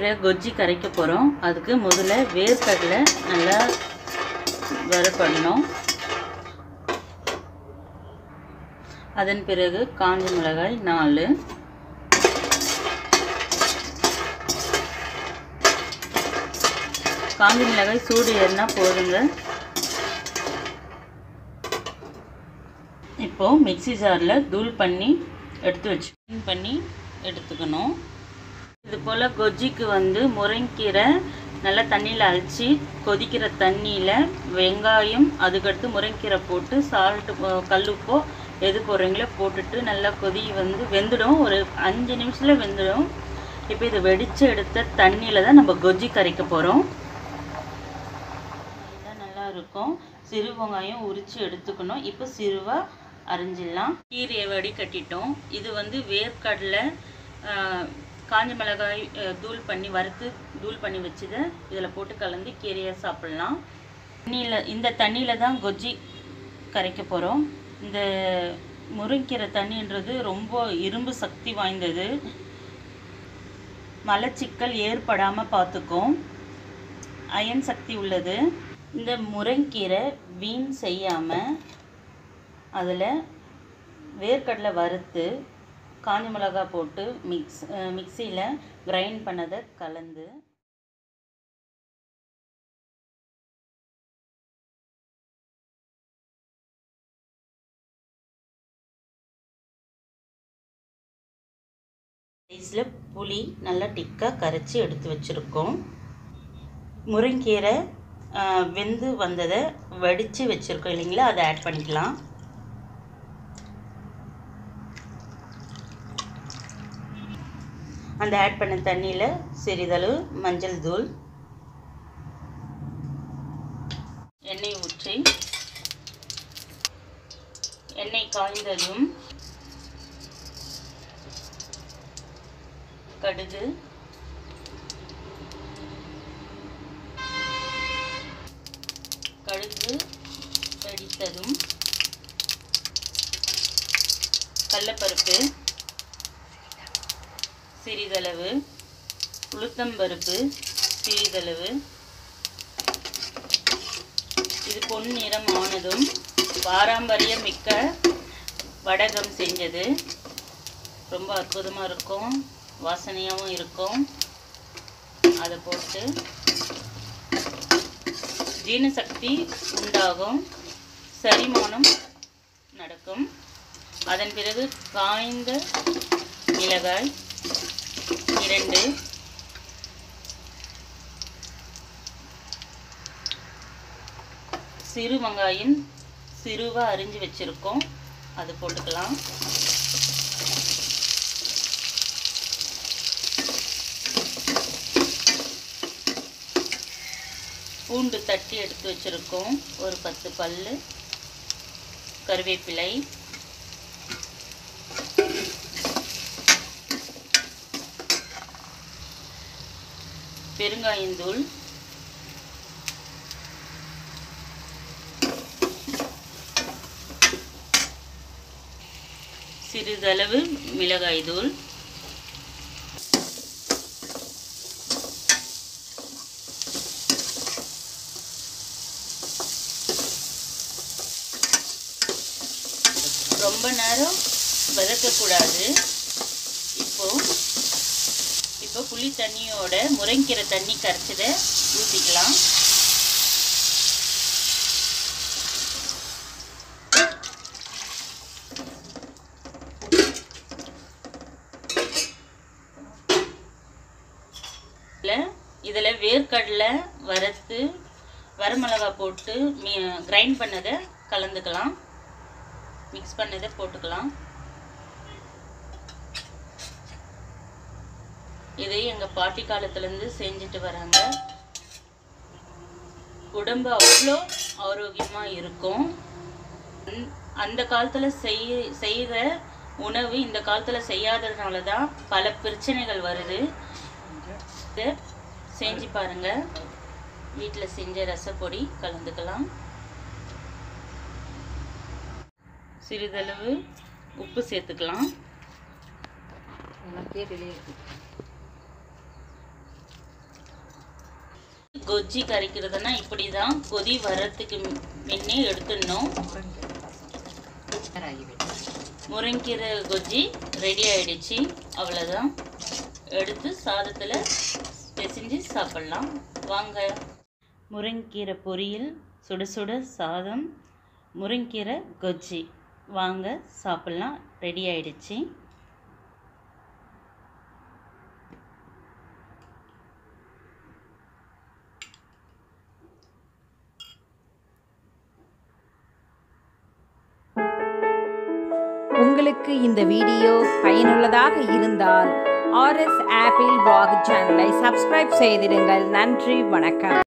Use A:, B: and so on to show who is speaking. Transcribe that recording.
A: வேர்க்கடலை கொஜ்ஜி கரைக்க போகிறோம் அதுக்கு முதல்ல வேர்க்கடலை நல்லா வறுப்படணும் அதன் பிறகு காஞ்ச மிளகாய் நாலு காஞ்ச மிளகாய் சூடு ஏறினா போதுங்க இப்போ மிக்ஸி ஜாரில் தூள் பண்ணி எடுத்து வச்சு clean பண்ணி எடுத்துக்கணும் இது போல் கொஜ்ஜிக்கு வந்து முருங்கீரை நல்லா தண்ணியில் அழிச்சு கொதிக்கிற தண்ணியில் வெங்காயம் அதுக்கடுத்து முருங்கீரை போட்டு சால்ட்டு கல்லுப்போ எது போடுறீங்களோ போட்டுட்டு நல்லா கொதி வந்து வெந்துடும் ஒரு அஞ்சு நிமிஷத்தில் வெந்துடும் இப்போ இதை வெடித்து எடுத்த தண்ணியில் தான் நம்ம கொஜ்ஜி கரைக்க போகிறோம் இதுதான் நல்லா இருக்கும் சிறு வெங்காயம் உரித்து எடுத்துக்கணும் இப்போ சிறுவாக அரிஞ்சிடலாம் கீரையை வடி கட்டிட்டோம் இது வந்து வேர்க்கடலை ஆஹ், காஞ்ச மிளகாய் ஆஹ், தூள் பண்ணி வறுத்து தூள் பண்ணி வச்சதை இதில் போட்டு கலந்து கீரையை சாப்பிட்லாம் தண்ணியில் இந்த தண்ணியில் தான் கொஜ்ஜி கரைக்க போகிறோம் இந்த முருங்கீரை தண்ணின்றது ரொம்ப இரும்பு சக்தி வாய்ந்தது மலச்சிக்கல் ஏற்படாமல் பார்த்துக்கும் அயன் சக்தி உள்ளது இந்த முருங்கீரை வீண் செய்யாமல் அதில் வேர்க்கடலை வறுத்து காஞ்ச மிளகாய் போட்டு மிக்ஸ் மிக்சியில் கிரைண்ட் பண்ணதை கலந்து சைஸில் புளி நல்லா டிக்காக கரைச்சி எடுத்து வச்சுருக்கோம் முருங்கீரை ஆஹ், வெந்து வந்ததை வடித்து வச்சுருக்கோம் இல்லைங்களா அதை ஆட் பண்ணிக்கலாம் அந்த ஆட் பண்ண தண்ணியில் சிறிதளவு மஞ்சள் தூள் எண்ணெய் ஊற்றி எண்ணெய் காய்ந்ததும் கடுகு கடுகு வெடித்ததும் கடலப்பருப்பு சிறிதளவு உளுத்தம்பருப்பு சிறிதளவு இது பொன்னிறம் ஆனதும் பாரம்பரியம் மிக்க வடகம் செஞ்சது ரொம்ப அற்புதமாக இருக்கும் வாசனையாகவும் இருக்கும் அதை போட்டு ஜீரண சக்தி உண்டாகும் செரிமானம் நடக்கும் அதன் பிறகு காய்ந்த மிளகாய் இரண்டு சிறு வெங்காயம் சிறுவாக அரிஞ்சு வச்சுருக்கோம் அது போட்டுக்கலாம் பூண்டு தட்டி எடுத்து வச்சுருக்கோம் ஒரு பத்து பல் கருவேப்பிலை பெருங்காயத்தூள் சிறிதளவு மிளகாய்த்தூள் ரொம்ப நேரம் வதக்கக்கூடாது இப்போ இப்போ புளி தண்ணியோட முருங்கீரை தண்ணி கரைச்சதை ஊற்றிக்கலாம் இதில் வேர்க்கடலை வறுத்து வரமிளகா போட்டு மீ கிரைண்ட் பண்ணதை கலந்துக்கலாம் மிக்ஸ் பண்ணதை போட்டுக்கலாம் இதை எங்கள் பாட்டி காலத்துலேருந்து செஞ்சுட்டு வராங்க உடம்பு அவ்வளோ ஆரோக்கியமாக இருக்கும் அந்த- அந்த காலத்தில் செய் செய்கிற உணவு இந்த காலத்தில் செய்யாததுனால தான் பல பிரச்சனைகள் வருது இதை செஞ்சு பாருங்க வீட்டில் செஞ்ச ரசப்பொடி கலந்துக்கலாம் சிறிதளவு உப்பு சேர்த்துக்கலாம் கொஜ்ஜி கரைக்கிறதுனா இப்படி தான் கொதி வர்றதுக்கு முன்னே எடுத்துடணும் முருங்கீரை கொஜ்ஜி ரெடி ஆயிடுச்சு அவ்வளோதான் எடுத்து சாதத்தில் பிசைஞ்சு சாப்பிட்லாம் வாங்க முருங்கீரை பொரியல் சுட சுட சாதம் முருங்கீரை கொஜ்ஜி வாங்க சாப்பிட்லாம் ரெடி ஆயிடுச்சு
B: உங்களுக்கு இந்த வீடியோ பயனுள்ளதாக இருந்தால் ஆர்எஸ் ஆப்பிள் வாக் சேனலை சப்ஸ்கிரைப் செய்திடுங்கள் நன்றி வணக்கம்